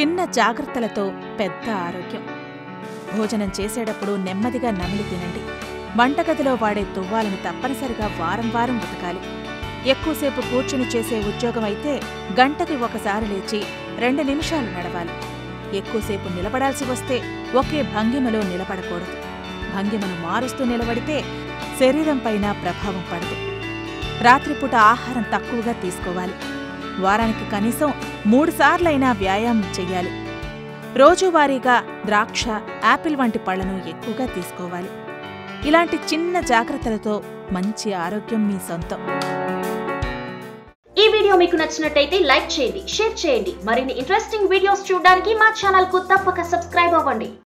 చిన్న జాగ్రత్తలతో పెద్ద ఆరోగ్యం భోజనం చేసేటప్పుడు నెమ్మదిగా నమిలి తినండి వంటగదిలో వాడే తువ్వాలను తప్పనిసరిగా వారం వారం ఉతకాలి ఎక్కువసేపు కూర్చుని చేసే ఉద్యోగం అయితే గంటకి ఒకసారి లేచి రెండు నిమిషాలు నడవాలి ఎక్కువసేపు నిలబడాల్సి వస్తే ఒకే భంగిమలో నిలబడకూడదు భంగిమను మారుస్తూ నిలబడితే శరీరంపైన ప్రభావం పడదు రాత్రిపూట ఆహారం తక్కువగా తీసుకోవాలి వారానికి కనీసం మూడుసార్లైనా వ్యాయామం చెయ్యాలి రోజువారీగా ద్రాక్ష యాపిల్ వంటి పళ్లను ఎక్కువగా తీసుకోవాలి ఇలాంటి చిన్న జాగ్రత్తలతో మంచి ఆరోగ్యం మీ సొంతం ఈ వీడియో మీకు నచ్చినట్టయితే లైక్ చేయండి షేర్ చేయండి మరిన్ని ఇంట్రెస్టింగ్ వీడియోస్ చూడడానికి మా ఛానల్ కు తప్పక సబ్స్క్రైబ్ అవ్వండి